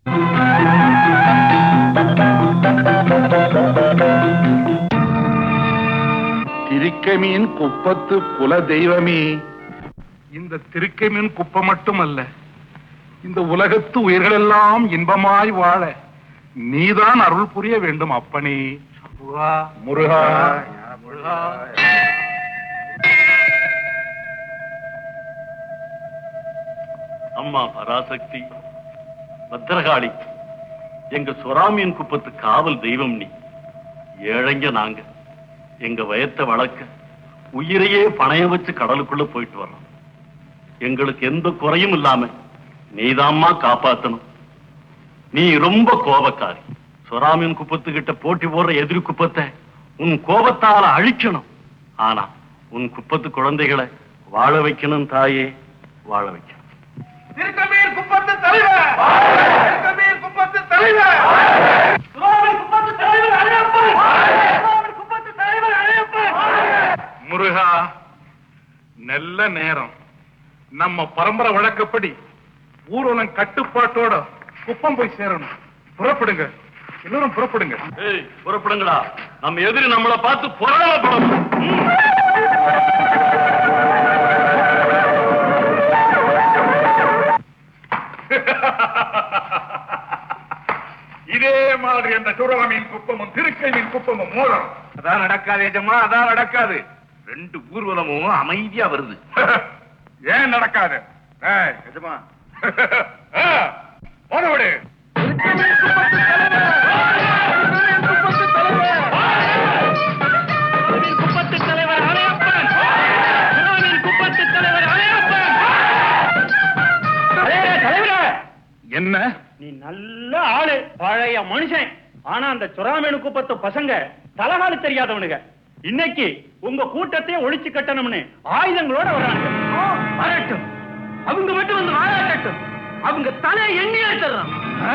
திருக்கமீன் குப்பத்து குல தெய்வமே இந்த திருக்கமீன் குப்பம் மட்டுமல்ல இந்த உலகத்து உயிர்களெல்லாம் இன்பமாய் வாழ நீதான் அருள் புரிய வேண்டும் அப்பனே முருகா முருகா அம்மா பராசக்தி பத்திரகாளி எங்க சுறாமியன் குப்பத்து காவல் தெய்வம் நீ ஏழைங்க நாங்க எங்க வயத்தை வளர்க்க உயிரையே பணைய வச்சு கடலுக்குள்ள போயிட்டு வர்றோம் எங்களுக்கு எந்த குறையும் இல்லாம நீதாம்மா காப்பாத்தணும் நீ ரொம்ப கோபக்காரி சுறாமியன் குப்பத்துக்கிட்ட போட்டி போடுற எதிரி குப்பத்தை உன் கோபத்தால அழிக்கணும் ஆனா உன் குப்பத்து குழந்தைகளை வாழ வைக்கணும் தாயே வாழ வைக்கணும் திருக்கமீன் குப்பத்து தலைவர் திருக்கமீன் குப்பத்து தலைவர் முருகா நல்ல நேரம் நம்ம பரம்பரை வழக்கப்படி ஊர்வலம் கட்டுப்பாட்டோட குப்பம் போய் சேரணும் புறப்படுங்க எல்லாரும் புறப்படுங்க ஏய் புறப்படுங்களா நம்ம எதிரி நம்மளை பார்த்து பொறாமப்படும் இதே மாதிரி அந்த சுரவமின் குப்பமும் திருக்கையின் குப்பமும் மோதம் அதான் நடக்காது ஏஜமா அதான் நடக்காது ரெண்டு ஊர்வலமும் அமைதியா வருது ஏன் நடக்காது ஏய், எஜமா போன விடு என்ன நீ நல்ல ஆளு பழைய மனுஷன் ஆனா அந்த சுறாமேனு குப்பத்து பசங்க தலகாலு தெரியாதவனுங்க இன்னைக்கு உங்க கூட்டத்தையே ஒழிச்சு கட்டணும்னு ஆயுதங்களோட வர்றாங்க வரட்டும் அவங்க மட்டும் வந்து வாழட்டும் அவங்க தலையை எண்ணி எடுத்துறான்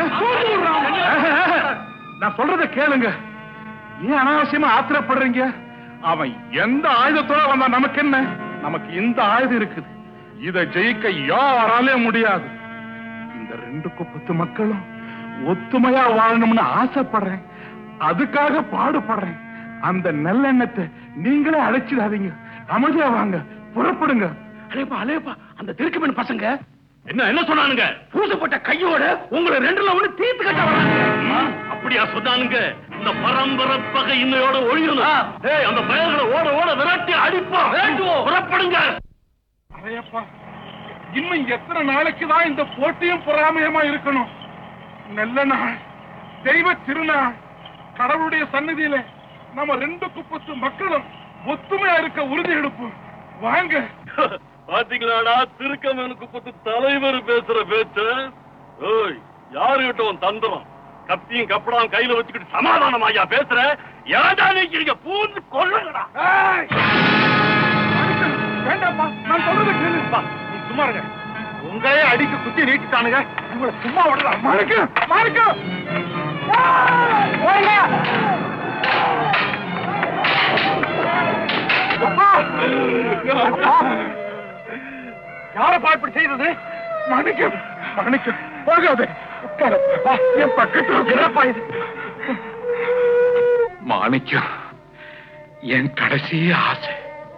நான் சொல்றத கேளுங்க ஏன் அனாவசியமா ஆத்திரப்படுறீங்க அவன் எந்த ஆயுதத்தோட வந்தா நமக்கு என்ன நமக்கு இந்த ஆயுதம் இருக்குது இத ஜெயிக்க யாராலே முடியாது இந்த ரெண்டு குப்பத்து மக்களும் ஒத்துமையா வாழணும்னு ஆசைப்படுறேன் அதுக்காக பாடுபடுறேன் அந்த நல்லெண்ணத்தை நீங்களே அழைச்சிடாதீங்க அமைதியா வாங்க புறப்படுங்க அலேப்பா அலேப்பா அந்த திருக்கமன் பசங்க என்ன என்ன சொன்னானுங்க பூசப்பட்ட கையோட உங்களை ரெண்டுல ஒண்ணு தீர்த்து கட்ட வராங்க ம், அப்படியா சொன்னானுங்க இந்த பரம்பரை பகை இன்னையோட ஒழியணும் ஏய் அந்த பயல்களை ஓட ஓட விரட்டி அடிப்போம் விரட்டுவோம் புறப்படுங்க அரையப்பா இன்னும் எத்தனை நாளைக்கு தான் இந்த போட்டியும் பொறாமையமா இருக்கணும் நல்ல நாள் தெய்வ திருநாள் கடவுளுடைய சன்னதியில நம்ம ரெண்டு குப்பத்து மக்களும் ஒத்துமையா இருக்க உறுதி எடுப்போம் வாங்க பாத்தீங்களாடா திருக்கமனுக்கு பத்து தலைவர் பேசுற பேச்சு ஓய் யாருகிட்ட உன் தந்திரம் கத்தியும் கப்படாம் கையில வச்சுக்கிட்டு சமாதானம் ஐயா பேசுற ஏடா நீங்க பூந்து கொள்ளுங்கடா ஏய்! மனுஷன், வேண்டாம்ப்பா நான் சொல்றத கேளுப்பா நீ சும்மா இருங்க உங்களே அடிக்க குத்தி நீட்டிட்டானுங்க உங்களை சும்மா விடலாம் மாணிக்கு மாணிக்கு யார பாட்டு செய்தது மாணிக்கம் மாணிக்கம் போகாதே உட்கார என் பக்கத்துல என்னப்பா இது மாணிக்கம் என் கடைசி ஆசை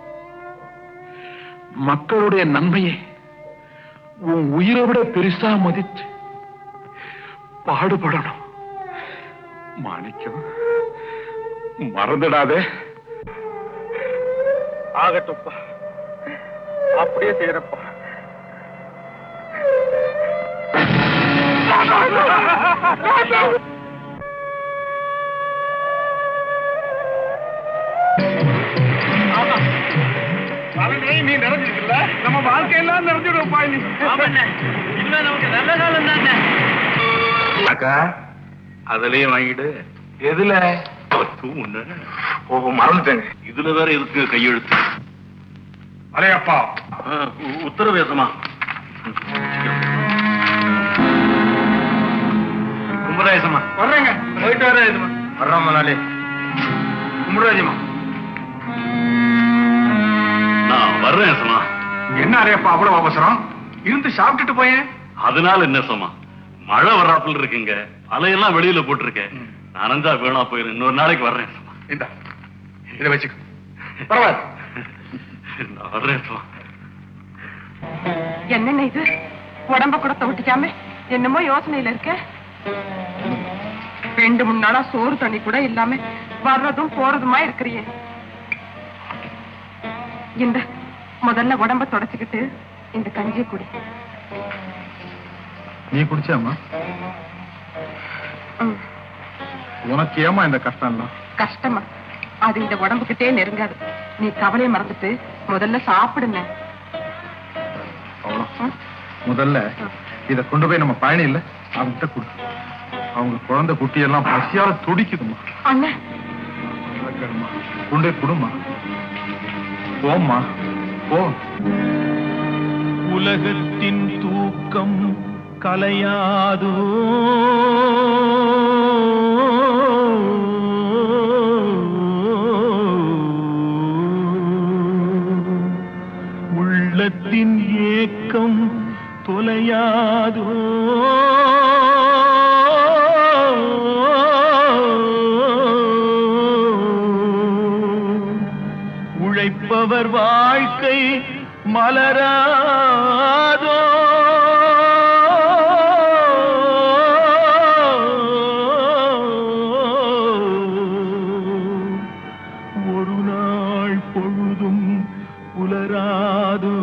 மக்களுடைய நன்மையை உன் உயிரை விட பெருசா மதித்து பாடுபடணும் மாணிக்கம் மறந்துடாதே ஆகட்டும்ப்பா அப்படியே செய்யறப்பா பலனே நீ நிறைஞ்சிருக்குல்ல நம்ம வாழ்க்கையெல்லாம் நிறைஞ்சிடுவோம்ப்பா நீ இனிமே நமக்கு நல்ல காலம் தானே அக்கா அதுலயும் வாங்கிடு எதுல ஓ மறந்துட்டேங்க இதுல வேற எதுக்கு கையெழுத்து அலையப்பா ஆ, உ- உத்தரவேசமா கும்பராஜமா வர்றேங்க போயிட்டு வரேன் இதுமா வர்றோம் முதலாளி கும்பராஜமா நான் வர்றேன் சமா என்ன அரையப்பா அவ்வளவு அவசரம் இருந்து சாப்பிட்டுட்டு போயேன் அதனால என்ன சமா மழை வர்றாப்புல இருக்குங்க அலையெல்லாம் வெளியில போட்டிருக்கேன் நனைஞ்சா வேணா போயிரு இன்னொரு நாளைக்கு வர்றேன் சும்மா. இந்த இதை வச்சுக்க பரவாயில்ல நான் வர்றேன் சும்மா. என்னென்ன இது உடம்ப கூட தொட்டிக்காம என்னமோ யோசனையில இருக்க ரெண்டு மூணு நாளா சோறு தண்ணி கூட இல்லாம வர்றதும் போறதுமா இருக்கிறியே இந்த முதல்ல உடம்ப தொடச்சுக்கிட்டு இந்த கஞ்சியை குடி நீ குடிச்சாமா ம், உனக்கு ஏமா இந்த கஷ்டம்லாம் கஷ்டமா அது இந்த உடம்புக்கிட்டே நெருங்காது நீ கவலையை மறந்துட்டு முதல்ல சாப்பிடுங்க அவ்வளோ ம், முதல்ல இத கொண்டு போய் நம்ம பயணி இல்ல அவன்கிட்ட கொடு அவங்க குழந்தை குட்டியெல்லாம் பசியால துடிக்குதுமா அண்ணன் இலக்கணமா கொண்டு போய் கொடுமா போம்மா போ உலகத்தின் தூக்கம் கலையாதோ உள்ளத்தின் ஏக்கம் தொலையாதோ உழைப்பவர் வாழ்க்கை மலராதோ ஒரு நாள் பொழுதும் புலராதோ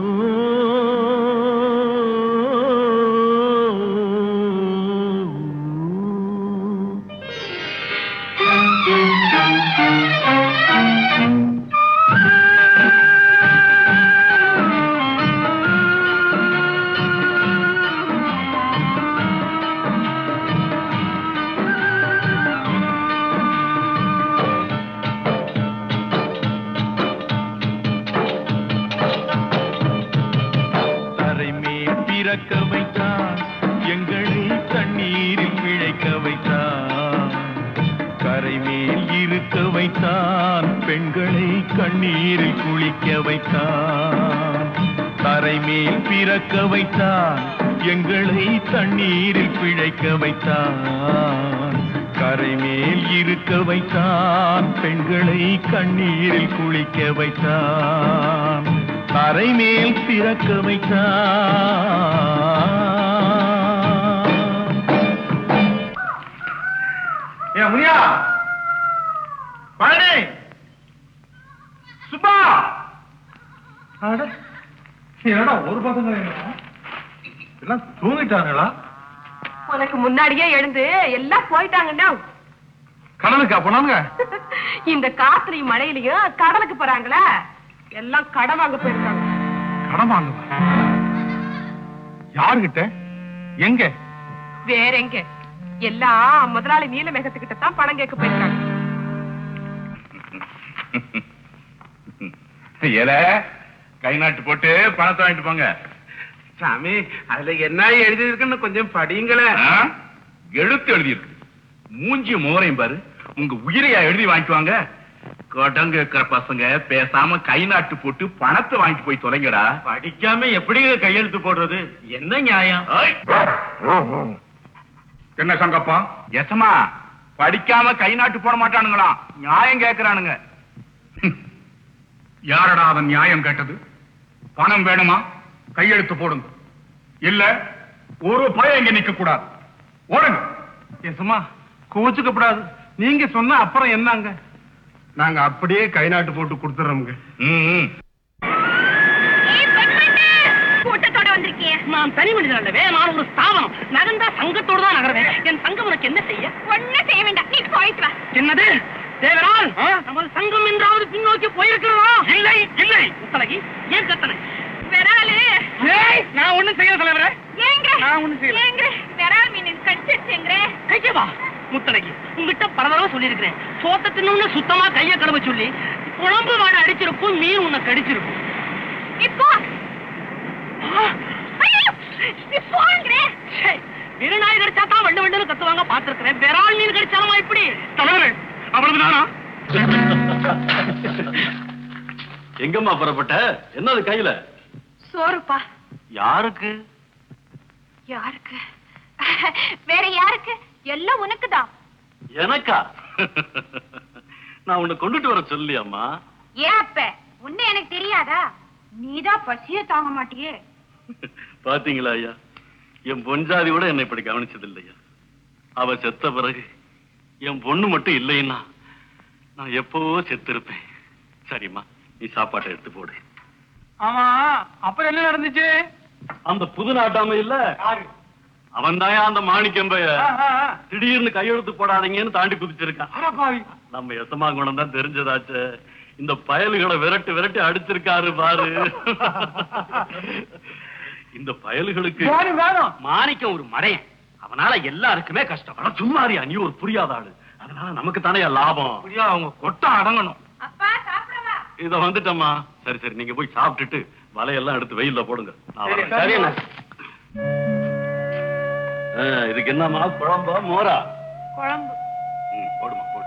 தரைமேல் பிறக்க வைத்தான் எங்களை தண்ணீரில் பிழைக்க வைத்தான் கரைமேல் இருக்க வைத்தான் பெண்களை கண்ணீரில் குளிக்க வைத்தான் தரைமேல் பிறக்க வைத்தான் எங்களை தண்ணீரில் பிழைக்க வைத்தான் கரைமேல் இருக்க வைத்தான் பெண்களை கண்ணீரில் குளிக்க வைத்தான் தரைமேல் பிறக்க வைத்தான் ஏ முனியா பழனி சுப்பா அட, என்னடா ஒரு பசங்க எல்லாம் தூங்கிட்டாங்களா உனக்கு முன்னாடியே எழுந்து எல்லாம் போயிட்டாங்கண்ணா கடலுக்கா போனாங்க இந்த காத்துலயும் மழையிலயும் கடலுக்கு போறாங்களா எல்லாம் கடன் வாங்க போயிருக்காங்க கடன் வாங்க யாருகிட்ட எங்க வேற எங்க எல்லாம் முதலாளி நீலமேகத்துக்கிட்ட தான் பணம் கேட்க போயிருக்காங்க ஏல கை நாட்டு போட்டு பணத்தை வாங்கிட்டு போங்க சாமி அதுல என்ன எழுதி இருக்குன்னு கொஞ்சம் படியுங்களேன் ஆ? எழுத்து எழுதி இருக்கு மூஞ்சி மோரையும் பாரு உங்க உயிரையா எழுதி வாங்கிட்டு வாங்க கடன் கேட்கிற பசங்க பேசாம கை நாட்டு போட்டு பணத்தை வாங்கிட்டு போய் தொலைங்கடா படிக்காம எப்படி கையெழுத்து போடுறது என்ன நியாயம் ஏய், என்ன சங்கப்பா எசமா படிக்காம கை நாட்டு போட மாட்டானுங்களாம் நியாயம் கேக்குறானுங்க யாரடா அவன் நியாயம் கேட்டது பணம் வேணுமா கையெழுத்து போடுங்க இல்ல ஒரு பயம் இங்க நிக்க கூடாது ஓடுங்க எசமா கோச்சுக்கப்படாது நீங்க சொன்ன அப்புறம் என்னங்க நாங்க அப்படியே கை நாட்டு போட்டு கொடுத்துறோம்ங்க ம், ம். கூட்டத்தோட வந்திருக்கிய நான் தனி மனிதன் அல்லவே நான் ஒரு ஸ்தாபனம் நகர்ந்தா சங்கத்தோடு தான் நகர்வேன் என் சங்கம் உனக்கு என்ன செய்ய ஒண்ணும் செய்ய வேண்டாம் நீ போயிட்டு வா என்னது தேவரால் நமது சங்கம் என்றாவது பின்னோக்கி போயிருக்கிறதா இல்லை இல்லை முத்தலகி ஏன் கத்தனை விராலு ஏய், நான் ஒண்ணும் செய்யல தலைவரே ஏங்க நான் ஒண்ணும் செய்யல. ஏங்க விரால் மீன் கடிச்சிருச்சுங்கிற கைக்கு வா முத்தலகி உங்ககிட்ட பல தடவை சொல்லியிருக்கிறேன் சோத்த தின்னு சுத்தமா கைய கழுவ சொல்லி குழம்பு வாடை அடிச்சிருக்கும் மீன் உன்னை கடிச்சிருக்கும் இப்போ ஐயோ, நீ போங்கிற ச்சே, வெறுநாய் கடிச்சா தான் வண்டு வண்டுன்னு கத்துவாங்க பாத்துருக்கிறேன் விரால் மீன் கடிச்சாலுமா இப்படி தலைவரே அவ்வளவு நானா எங்கம்மா புறப்பட்ட என்னது கையில சோறுப்பா யாருக்கு யாருக்கு வேற யாருக்கு எல்லாம் உனக்குதான் எனக்கா நான் உன்னை கொண்டுட்டு வர சொல்லியாம்மா ஏன் அப்ப உன்னை எனக்கு தெரியாதா நீதான் பசிய தாங்க மாட்டியே பாத்தீங்களா ஐயா என் பொஞ்சாதி கூட என்னை இப்படி கவனிச்சது இல்லையா அவ செத்த பிறகு என் பொண்ணு மட்டும் இல்லைன்னா நான் எப்பவோ செத்திருப்பேன் சரிம்மா நீ சாப்பாட்டை எடுத்து போடு ஆமா அப்புறம் என்ன நடந்துச்சு அந்த புது நாட்டாம இல்ல அவன் அந்த மாணிக்கம்பைய திடீர்னு கையெழுத்து போடாதீங்கன்னு தாண்டி குதிச்சிருக்கான் பாவி நம்ம எசமாங்குணம் தான் தெரிஞ்சதாச்சே இந்த பயலுகளை விரட்டு விரட்டி அடிச்சிருக்காரு பாரு இந்த பயலுகளுக்கு வேணும் வேணும் மாணிக்கம் ஒரு மடையன் அவனால எல்லாருக்குமே கஷ்டம் ஆனா சும்மாரியா நீ ஒரு புரியாத ஆளு அதனால நமக்கு தானே லாபம் புரியா அவங்க கொட்டம் அடங்கணும் அப்பா சாப்பிடவா இத வந்துட்டம்மா சரி சரி நீங்க போய் சாப்பிட்டுட்டு வலையெல்லாம் எடுத்து வெயில்ல போடுங்க நான் சரி, வரேன். சரி, அண்ணா. ஆ, இதுக்கு என்னம்மா குழம்பா மோரா குழம்பு ம், போடுமா போடு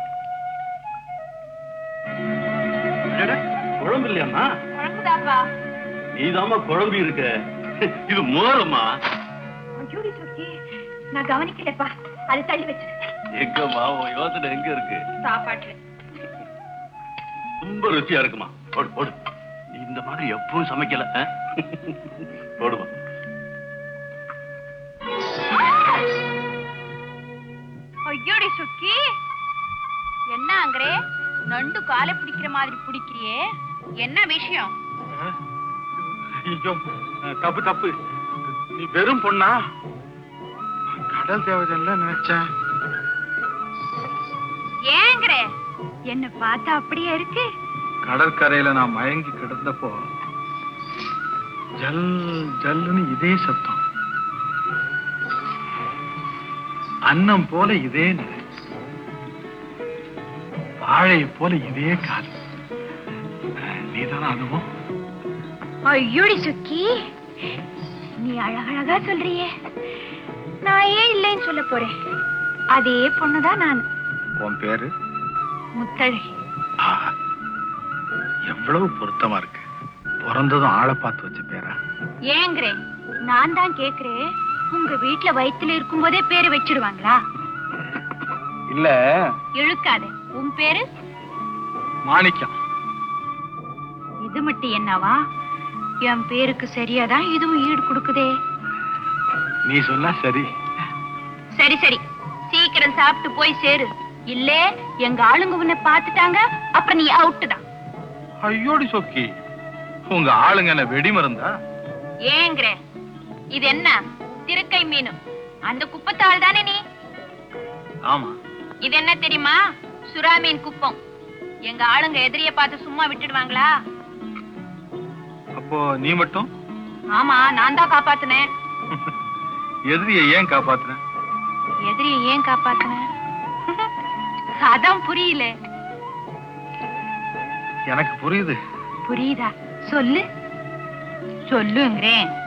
அடடே, குழம்பு இல்லையாம்மா குழம்புதாப்பா நீதாம்மா குழம்பு இருக்க இது மோரம்மா ஐயோடி சுக்கி நான் கவனிக்கலப்பா அது தள்ளி வச்சிருக்கேன் எங்கம்மா உன் யோசனை எங்க இருக்கு சாப்பாட்டுல ரொம்ப ருசியா இருக்குமா போடு போடு நீ இந்த மாதிரி எப்பவும் சமைக்கல ஆ? போடுமா ஐயோடி சுக்கி என்ன அங்கரே நண்டு காலை பிடிக்கிற மாதிரி பிடிக்கிறியே என்ன விஷயம் ஐயோ தப்பு தப்பு நீ வெறும் பொண்ணா கடல் தேவதைன்ல நினைச்சேன் ஏங்கரே என்ன பார்த்தா அப்படியே இருக்கு கடற்கரையில நான் மயங்கி கிடந்தப்போ ஜல் ஜல்லுன்னு இதே சத்தம் அன்னம் போல இதே நிலை வாழை போல இதே கால் நீதானா அதுவும் ஐயோடி சுக்கி நீ அழகழகா சொல்றியே நான் ஏன் இல்லைன்னு சொல்ல போறேன் அதே பொண்ணுதான் நான் உன் பேரு முத்தழகி ஆஹா, எவ்வளவு பொருத்தமா இருக்கு பிறந்ததும் ஆளை பார்த்து வச்ச பேரா ஏங்கரே நான் தான் கேக்குறேன் உங்க வீட்ல வயித்துல இருக்கும்போதே பேரு வச்சிடுவாங்களா இல்ல இழுக்காதே உன் பேரு மாணிக்கம் இது மட்டும் என்னவா என் பேருக்கு சரியாதான் இதுவும் ஈடு கொடுக்குதே நீ சொன்னா சரி சரி சரி சீக்கிரம் சாப்பிட்டு போய் சேரு இல்ல எங்க ஆளுங்க உன்னை பாத்துட்டாங்க அப்புறம் நீ அவுட்டு தான் ஐயோடி சொக்கி உங்க ஆளுங்க என்ன வெடி மருந்தா ஏங்கிற இது என்ன திருக்கை மீன் அந்த குப்பத்தாள் தானே நீ ஆமா இது என்ன தெரியுமா சுறா மீன் குப்பம் எங்க ஆளுங்க எதிரிய பார்த்து சும்மா விட்டுடுவாங்களா அப்போ நீ மட்டும் ஆமா நான் தான் காப்பாத்துனேன் எதிரிய ஏன் காப்பாத்துன எதிரிய ஏன் காப்பாத்துனேன் அதான் புரியல எனக்கு புரியுது புரியுதா சொல்லு சொல்லுங்கிறேன்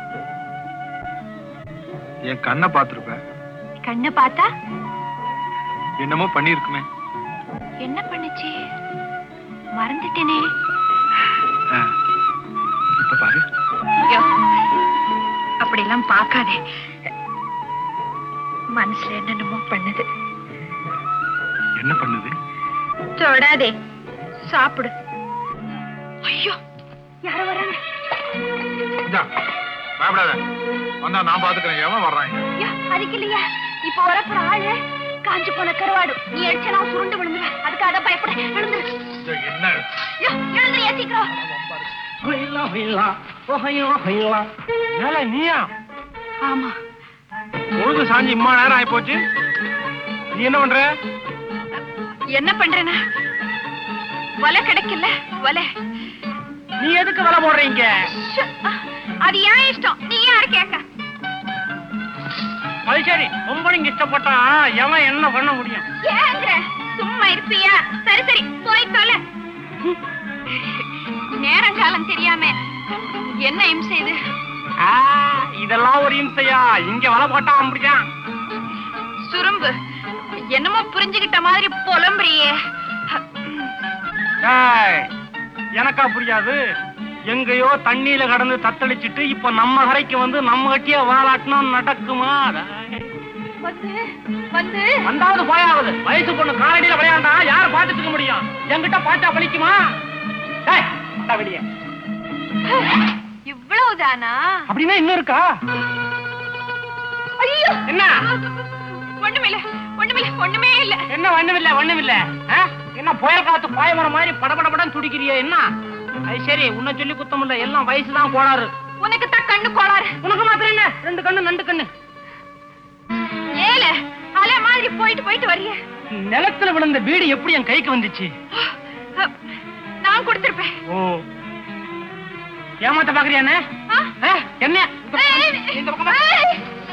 என் கண்ணை பார்த்திருப்ப கண்ணை பார்த்தா என்னமோ பண்ணிருக்குமே என்ன பண்ணுச்சு மறந்துட்டேனே ஆ. இப்ப பாரு ஐயோ, அப்படியெல்லாம் பார்க்காதே மனசுல என்னென்னமோ பண்ணுது என்ன பண்ணுது தொடாதே சாப்பிடு ஐயோ யாரோ வராங்க இந்தா, பயப்படாத வந்தா நான் பாத்துக்கிறேன் எவன் வர்றான் இங்க? ஐயா அதுக்கு இல்லையா இப்ப வரப்போற ஆளு காஞ்சு போன கருவாடு நீ அடிச்சா சுருண்டு விழுந்துருவேன் அதுக்காக தான் பயப்பட எழுந்துரு இது என்ன ஐயோ, எழுந்துரு சீக்கிரம் மேல நீயா ஆமா பொழுது சாஞ்சி இம்மா நேரம் ஆயி போச்சு நீ என்ன பண்ற என்ன பண்றேன்னா வலை கிடைக்கல வலை நீ எதுக்கு வலை போடுறீங்க ஷு, அ, அது ஏன் இஷ்டம் நீ யாரு கேட்க அது சரி ரொம்ப நீங்க இஷ்டப்பட்டா எவன் என்ன பண்ண முடியும் ஏங்கிற சும்மா இருப்பியா சரி சரி போய் தொலை நேரங்காலம் தெரியாம என்ன இம்சை இது ஆ, இதெல்லாம் ஒரு இம்சையா இங்க வலை போட்டா அப்படிதான் சுரும்பு என்னமோ புரிஞ்சுகிட்ட மாதிரி புலம்புறியே ஏய், எனக்கா புரியாது எங்கேயோ தண்ணியில கடந்து தத்தளிச்சிட்டு இப்ப நம்ம கரைக்கு வந்து நம்ம கட்டிய வாலாட்டினா நடக்குமா வந்து வந்து வந்தாவது போயாவது வயசு பொண்ணு காலடியில விளையாண்டா யார் பார்த்துட்டு இருக்க முடியும் என்கிட்ட பார்த்தா பலிக்குமா டேய், வாடா வெளியே இவ்வளவுதானா அப்படின்னா இன்னும் இருக்கா ஐயோ என்ன ஒண்ணுமில்ல ஒண்ணுமில்ல ஒண்ணுமே இல்ல என்ன ஒண்ணுமில்ல ஒண்ணுமில்ல ஆ? என்ன புயல் காத்து பாயமரம் மாதிரி படபடபடன்னு துடிக்கிறியே என்ன அது சரி உன்னை சொல்லி குத்தம் இல்ல எல்லாம் வயசுதான் கோளாறு உனக்கு தான் கண்ணு கோளாறு உனக்கு மாத்திரம் என்ன ரெண்டு கண்ணு நண்டு கண்ணு ஏல அலை மாதிரி போயிட்டு போயிட்டு வர்றிய நிலத்துல விழுந்த வீடு எப்படி என் கைக்கு வந்துச்சு நான் கொடுத்திருப்பேன் ஓ ஏமாத்த பாக்குறியா என்ன ஆ? ஆ, என்ன ஏய், இந்த பக்கமா? ஏய்.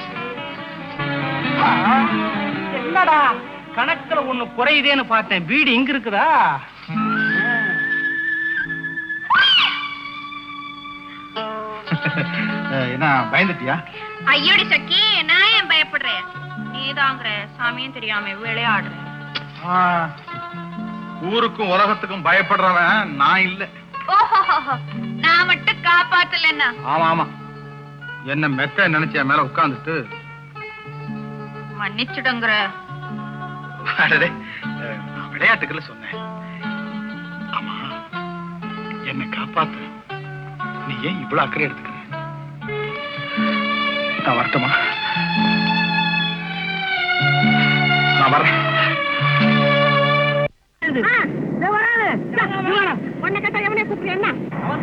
ஆ, என்னடா கணக்குல ஒண்ணு குறையுதேன்னு பார்த்தேன் வீடு இங்க இருக்குதா என்ன பயந்துட்டியா ஐயோடி சக்கி நான் ஏன் பயப்படுறேன் நீதாங்கிற சாமியும் தெரியாம விளையாடுற ஊருக்கும் உலகத்துக்கும் பயப்படுறவன் நான் இல்ல ஓஹோ நான் மட்டும் காப்பாத்தலன்னா ஆமா ஆமா என்ன மெத்த நினைச்ச என் மேல உட்கார்ந்துட்டு மன்னிச்சுடுங்கிற அடடே, அஹ், நான் விளையாட்டுக்குள்ள சொன்னேன் ஆமா என்னை காப்பாத்து நீ ஏன் இவ்வளவு அக்கறை எடுத்துக்கிற நான் வரட்டுமா நான் வரேன் உன்னை கேட்டா எவனே கூப்பிடுறேன் என்ன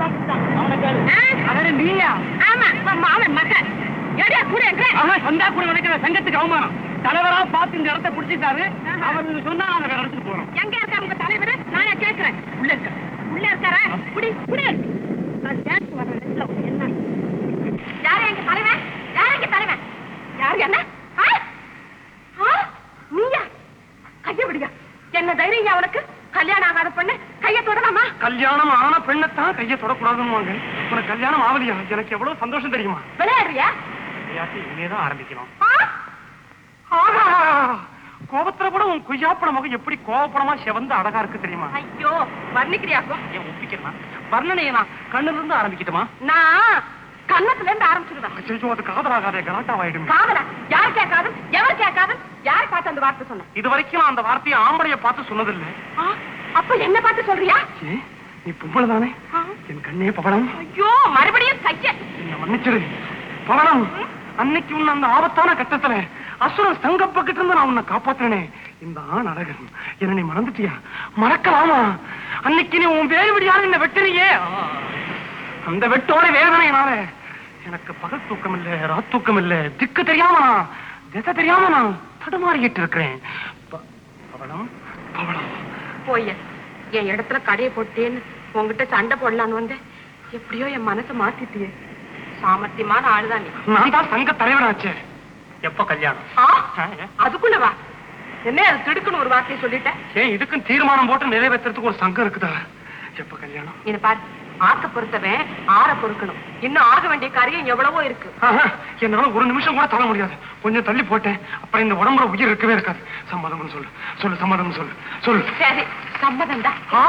அவரு நீயா ஆமா அவன் மகன் எடியா கூட எங்க ஆமா வந்தா கூட நினைக்கிற சங்கத்துக்கு அவமானம் தலைவரா பார்த்து இந்த இடத்த பிடிச்சிட்டாரு அவர் சொன்னா நாங்க வேற இடத்துக்கு போறோம் எங்க இருக்கா உங்க தலைவர் நானே கேட்கிறேன் உள்ள இருக்க உள்ள இருக்காரா குடி குடி நான் டான்ஸ் வர இடத்துல என்ன யாரு எங்க தலைவன் யாரு எங்க தலைவன் யாரு என்ன ஆ? ஆ? நீயா கைய விடியா என்ன தைரியம் அவனுக்கு கல்யாணம் ஆகாத பொண்ணு கைய தொடலாமா கல்யாணம் ஆன பெண்ணைத்தான் கையை தொடக்கூடாதுன்னு உனக்கு கல்யாணம் ஆகலையா எனக்கு எவ்வளவு சந்தோஷம் தெரியுமா விளையாடுறியா விளையாட்டு இனிமேதான் ஆரம்பிக்கணும் ஆ? ஆஹா! கோபத்துல கூட உன் கொய்யாப்பட முகம் எப்படி கோபப்படமா செவந்து அழகா இருக்கு தெரியுமா ஐயோ வர்ணிக்கிறியாக்கும் ஏன் ஒப்பிக்கிறேன் வர்ணனையை நான் கண்ணுல இருந்து ஆரம்பிக்கட்டுமா நான் கன்னத்துல இருந்து ஆரம்பிச்சுதான் ஐயோ அது காதலாகாதே கலாட்டாவாயிடும் காதலா யார் கேட்காது எவர் கேட்காது யார் பார்த்து அந்த வார்த்தை சொன்ன இது வரைக்கும் நான் அந்த வார்த்தையை ஆம்பளைய பார்த்து சொன்னதில்லை ஆ? அப்ப என்ன பார்த்து சொல்றியா ஏ, நீ பொம்பளை தானே ஆ? என் கண்ணே பவளம் ஐயோ மறுபடியும் கைய என்ன மன்னிச்சிரு பவளம் அன்னைக்கு உன்னை அந்த ஆபத்தான கட்டத்துல அசுரன் சங்கப்பக்கிட்டு இருந்து நான் உன்னை காப்பாத்துறேனே இந்த ஆண் அழகன் என்ன நீ மறந்துட்டியா மறக்கலாமா அன்னைக்கு நீ உன் வேறு விடியாரு என்ன வெட்டினியே ஆ. அந்த வெட்டோட வேதனையினால எனக்கு பகல் தூக்கம் இல்ல ராத் தூக்கம் இல்ல திக்கு தெரியாம நான் திசை தெரியாம நான் தடுமாறிக்கிட்டு இருக்கிறேன் ப- பவளம் பவளம் போய் என் இடத்துல கடையை போட்டேன்னு உன்கிட்ட சண்டை போடலான்னு வந்தேன் எப்படியோ என் மனசை மாத்திட்டியே சாமர்த்தியமான ஆளுதான் நீ நான் தான் சங்க தலைவனாச்சே எப்ப கல்யாணம் ஆ? ஆ, ஏ. அதுக்குள்ள வா என்ன அது திடுக்குன்னு ஒரு வார்த்தையை சொல்லிட்டேன் ஏன் இதுக்கும் தீர்மானம் போட்டு நிறைவேற்றுறதுக்கு ஒரு சங்கம் இருக்குதா எப்ப கல்யாணம் இது பாரு ஆக்க பொறுத்தவன் ஆற பொறுக்கணும் இன்னும் ஆக வேண்டிய காரியம் எவ்வளவோ இருக்கு ஆஹா, என்னால ஒரு நிமிஷம் கூட தாங்க முடியாது கொஞ்சம் தள்ளி போட்டேன் அப்புறம் இந்த உடம்புல உயிர் இருக்கவே இருக்காது சம்மதம்னு சொல்லு சொல்லு சம்மதம்னு சொல்லு சொல்லு சரி சம்மதம் தான் ஆ,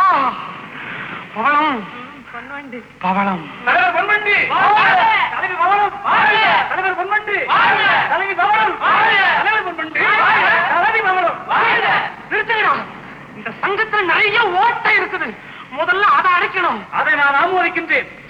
பவளம் பொண்ணுண்டு பவளம் தலைவர் பொன்மண்டி தலைவி பவளம் தலைவர் பொன்மண்டி தலைவி பவளம் தலைவர் பொன்மண்டி தலைவி பவளம் நிறுத்துகிறோம் இந்த சங்கத்துல நிறைய ஓட்டை இருக்குது முதல்ல அதை அடைக்கணும் அதை நான் ஆமோதிக்கின்றேன்